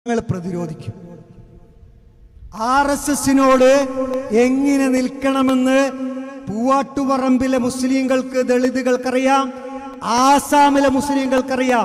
ഞങ്ങൾ പ്രതിരോധിക്കും R S എസിനോട് എങ്ങനെ നിൽക്കണമെന്ന് പൂവാട്ടുപറമ്പിലെ മുസ്ലിങ്ങൾക്ക് ദളിതുകൾക്കറിയാം ആസാമിലെ മുസ്ലിങ്ങൾക്കറിയാം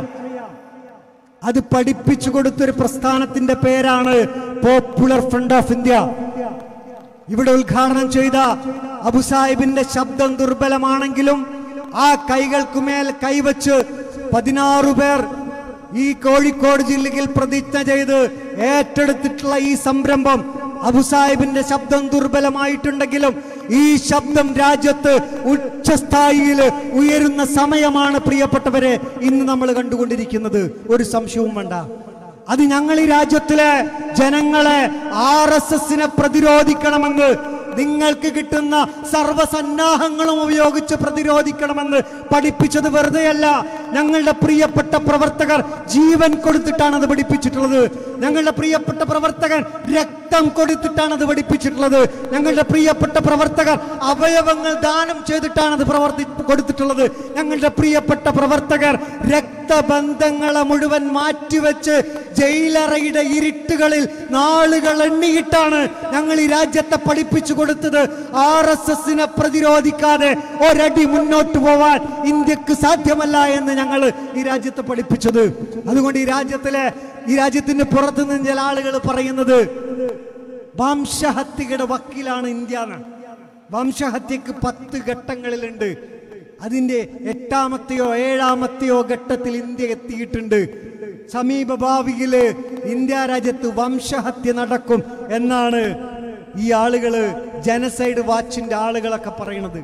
അത് പഠിപ്പിച്ചു കൊടുത്തൊരു പ്രസ്ഥാനത്തിന്റെ പേരാണ് പോപ്പുലർ ഫ്രണ്ട് ഓഫ് ഇന്ത്യ ഇവിടെ ഉദ്ഘാടനം ചെയ്ത അബുസാഹിബിന്റെ ശബ്ദം ദുർബലമാണെങ്കിലും ആ കൈകൾക്കുമേൽ കൈവച്ച് പതിനാറു പേർ ഈ കോഴിക്കോട് ജില്ലയിൽ പ്രതിജ്ഞ ചെയ്ത് ഏറ്റെടുത്തിട്ടുള്ള ഈ സംരംഭം അബുസാഹിബിന്റെ ശബ്ദം ദുർബലമായിട്ടുണ്ടെങ്കിലും ഈ ശബ്ദം രാജ്യത്ത് ഉച്ചസ്ഥായിയിൽ ഉയരുന്ന സമയമാണ് പ്രിയപ്പെട്ടവരെ ഇന്ന് നമ്മൾ കണ്ടുകൊണ്ടിരിക്കുന്നത് ഒരു സംശയവും വേണ്ട അത് ഞങ്ങൾ ഈ രാജ്യത്തിലെ ജനങ്ങളെ ആർ എസ് എസിനെ പ്രതിരോധിക്കണമെന്ന് നിങ്ങൾക്ക് കിട്ടുന്ന സർവസന്നാഹങ്ങളും ഉപയോഗിച്ച് പ്രതിരോധിക്കണമെന്ന് പഠിപ്പിച്ചത് വെറുതെയല്ല ഞങ്ങളുടെ പ്രിയപ്പെട്ട പ്രവർത്തകർ ജീവൻ കൊടുത്തിട്ടാണ് അത് പഠിപ്പിച്ചിട്ടുള്ളത് ഞങ്ങളുടെ പ്രിയപ്പെട്ട പ്രവർത്തകർ രക്തം കൊടുത്തിട്ടാണ് അത് പഠിപ്പിച്ചിട്ടുള്ളത് ഞങ്ങളുടെ പ്രിയപ്പെട്ട പ്രവർത്തകർ അവയവങ്ങൾ ദാനം ചെയ്തിട്ടാണ് അത് പ്രവർത്തി കൊടുത്തിട്ടുള്ളത് ഞങ്ങളുടെ പ്രിയപ്പെട്ട പ്രവർത്തകർ രക്തബന്ധങ്ങളെ മുഴുവൻ മാറ്റിവെച്ച് ജയിലറയുടെ ഇരുട്ടുകളിൽ നാളുകൾ എണ്ണിയിട്ടാണ് ഞങ്ങൾ ഈ രാജ്യത്തെ പഠിപ്പിച്ചു കൊടുത്തത് ആർ എസ് എസിനെ പ്രതിരോധിക്കാതെ ഒരടി മുന്നോട്ട് പോവാൻ ഇന്ത്യക്ക് സാധ്യമല്ല എന്ന് ഞങ്ങൾ ഈ രാജ്യത്തെ പഠിപ്പിച്ചത് അതുകൊണ്ട് ഈ രാജ്യത്തിലെ ഈ രാജ്യത്തിന്റെ പുറത്തു നിന്ന് ചില ആളുകൾ പറയുന്നത് വംശഹത്യയുടെ വക്കീലാണ് ഇന്ത്യ എന്ന് വംശഹത്യക്ക് പത്ത് ഘട്ടങ്ങളിലുണ്ട് അതിന്റെ എട്ടാമത്തെയോ ഏഴാമത്തെയോ ഘട്ടത്തിൽ ഇന്ത്യ എത്തിയിട്ടുണ്ട് സമീപ ഭാവിയില് ഇന്ത്യ രാജ്യത്ത് വംശഹത്യ നടക്കും എന്നാണ് ഈ ആളുകള് ജനസൈഡ് വാച്ചിന്റെ ആളുകളൊക്കെ പറയണത്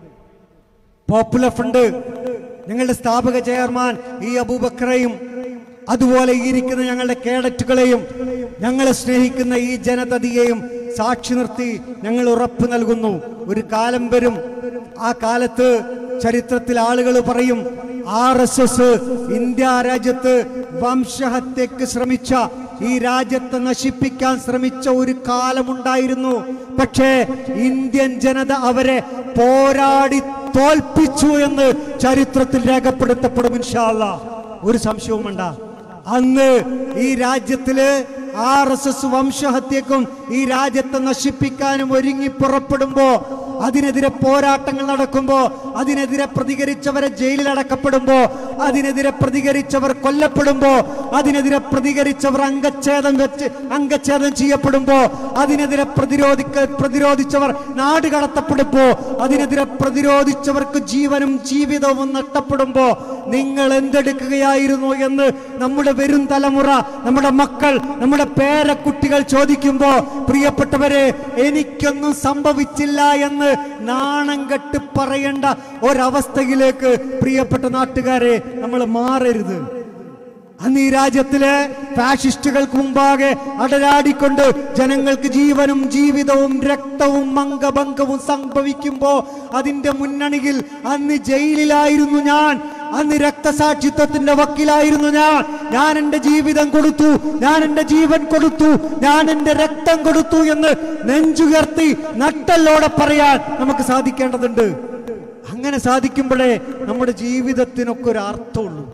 പോപ്പുലർ ഫ്രണ്ട് ഞങ്ങളുടെ സ്ഥാപക ചെയർമാൻ ഈ അബൂബക്കറയും അതുപോലെ ഈ ഇരിക്കുന്ന ഞങ്ങളുടെ കേഡറ്റുകളെയും ഞങ്ങളെ സ്നേഹിക്കുന്ന ഈ ജനതതിയെയും സാക്ഷി നിർത്തി ഞങ്ങൾ ഉറപ്പ് നൽകുന്നു ഒരു കാലം വരും ആ കാലത്ത് ചരിത്രത്തിൽ ആളുകൾ പറയും ആർ എസ് എസ് ഇന്ത്യ രാജ്യത്ത് വംശഹത്യക്ക് ശ്രമിച്ച ഈ രാജ്യത്തെ നശിപ്പിക്കാൻ ശ്രമിച്ച ഒരു കാലമുണ്ടായിരുന്നു പക്ഷേ ഇന്ത്യൻ ജനത അവരെ പോരാടി തോൽപ്പിച്ചു എന്ന് ചരിത്രത്തിൽ രേഖപ്പെടുത്തപ്പെടും ഇൻഷാല്ല ഒരു സംശയവും വേണ്ട അന്ന് ഈ രാജ്യത്തില് ആർ എസ് എസ് വംശഹത്യക്കും ഈ രാജ്യത്തെ നശിപ്പിക്കാനും ഒരുങ്ങി പുറപ്പെടുമ്പോ അതിനെതിരെ പോരാട്ടങ്ങൾ നടക്കുമ്പോ അതിനെതിരെ പ്രതികരിച്ചവരെ ജയിലിൽ അടക്കപ്പെടുമ്പോ അതിനെതിരെ പ്രതികരിച്ചവർ കൊല്ലപ്പെടുമ്പോ അതിനെതിരെ പ്രതികരിച്ചവർ അംഗച്ഛേദം വെച്ച് അംഗച്ഛേദം ചെയ്യപ്പെടുമ്പോ അതിനെതിരെ പ്രതിരോധിക്ക പ്രതിരോധിച്ചവർ നാട് കടത്തപ്പെടുമ്പോ അതിനെതിരെ പ്രതിരോധിച്ചവർക്ക് ജീവനും ജീവിതവും നഷ്ടപ്പെടുമ്പോ നിങ്ങൾ എന്തെടുക്കുകയായിരുന്നു എന്ന് നമ്മുടെ വരും തലമുറ നമ്മുടെ മക്കൾ നമ്മുടെ പേരക്കുട്ടികൾ ചോദിക്കുമ്പോ പ്രിയപ്പെട്ടവരെ എനിക്കൊന്നും സംഭവിച്ചില്ല എന്ന് നാണം കെട്ട് പറയേണ്ട ഒരവസ്ഥയിലേക്ക് പ്രിയപ്പെട്ട നാട്ടുകാരെ നമ്മൾ മാറരുത് അന്ന് ഈ രാജ്യത്തിലെ ഫാഷിസ്റ്റുകൾക്ക് മുമ്പാകെ അടരാടിക്കൊണ്ട് ജനങ്ങൾക്ക് ജീവനും ജീവിതവും രക്തവും അംഗഭംഗവും സംഭവിക്കുമ്പോ അതിന്റെ മുന്നണിയിൽ അന്ന് ജയിലിലായിരുന്നു ഞാൻ അന്ന് രക്തസാക്ഷിത്വത്തിന്റെ വക്കിലായിരുന്നു ഞാൻ ഞാൻ എന്റെ ജീവിതം കൊടുത്തു ഞാൻ എന്റെ ജീവൻ കൊടുത്തു ഞാൻ എന്റെ രക്തം കൊടുത്തു എന്ന് നെഞ്ചുയർത്തി നട്ടല്ലോടെ പറയാൻ നമുക്ക് സാധിക്കേണ്ടതുണ്ട് അങ്ങനെ സാധിക്കുമ്പോഴേ നമ്മുടെ ജീവിതത്തിനൊക്കെ ഒരു അർത്ഥമുള്ളൂ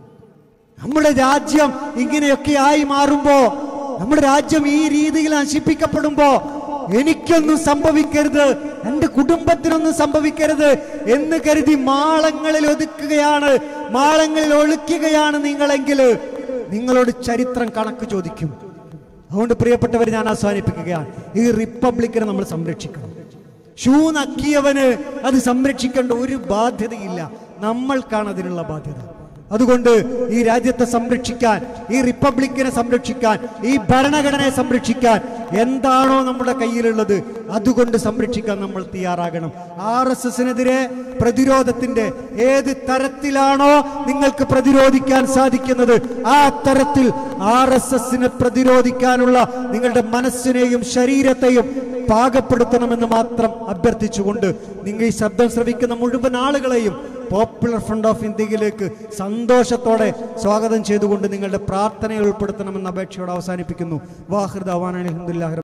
നമ്മുടെ രാജ്യം ഇങ്ങനെയൊക്കെ ആയി മാറുമ്പോ നമ്മുടെ രാജ്യം ഈ രീതിയിൽ നശിപ്പിക്കപ്പെടുമ്പോ എനിക്കൊന്നും സംഭവിക്കരുത് എന്റെ കുടുംബത്തിനൊന്നും സംഭവിക്കരുത് എന്ന് കരുതി മാളങ്ങളിൽ ഒതുക്കുകയാണ് മാളങ്ങളിൽ ഒളിക്കുകയാണ് നിങ്ങളെങ്കിൽ നിങ്ങളോട് ചരിത്രം കണക്ക് ചോദിക്കും അതുകൊണ്ട് പ്രിയപ്പെട്ടവർ ഞാൻ അവസാനിപ്പിക്കുകയാണ് ഈ റിപ്പബ്ലിക്കിനെ നമ്മൾ സംരക്ഷിക്കണം ഷൂ നക്കിയവന് അത് സംരക്ഷിക്കേണ്ട ഒരു ബാധ്യതയില്ല നമ്മൾക്കാണ് അതിനുള്ള ബാധ്യത അതുകൊണ്ട് ഈ രാജ്യത്തെ സംരക്ഷിക്കാൻ ഈ റിപ്പബ്ലിക്കിനെ സംരക്ഷിക്കാൻ ഈ ഭരണഘടനയെ സംരക്ഷിക്കാൻ എന്താണോ നമ്മുടെ കയ്യിലുള്ളത് അതുകൊണ്ട് സംരക്ഷിക്കാൻ നമ്മൾ തയ്യാറാകണം ആർ എസ് എസിനെതിരെ പ്രതിരോധത്തിന്റെ ഏത് തരത്തിലാണോ നിങ്ങൾക്ക് പ്രതിരോധിക്കാൻ സാധിക്കുന്നത് ആ തരത്തിൽ ആർ എസ് എസിനെ പ്രതിരോധിക്കാനുള്ള നിങ്ങളുടെ മനസ്സിനെയും ശരീരത്തെയും പാകപ്പെടുത്തണമെന്ന് മാത്രം അഭ്യർത്ഥിച്ചുകൊണ്ട് നിങ്ങൾ ഈ ശബ്ദം ശ്രവിക്കുന്ന മുഴുവൻ ആളുകളെയും പോപ്പുലർ ഫ്രണ്ട് ഓഫ് ഇന്ത്യയിലേക്ക് സന്തോഷത്തോടെ സ്വാഗതം ചെയ്തുകൊണ്ട് നിങ്ങളുടെ പ്രാർത്ഥനയെ ഉൾപ്പെടുത്തണമെന്ന അപേക്ഷയോടെ അവസാനിപ്പിക്കുന്നു വാഹൃദ് അവാൻ അലഹമുല്ലാ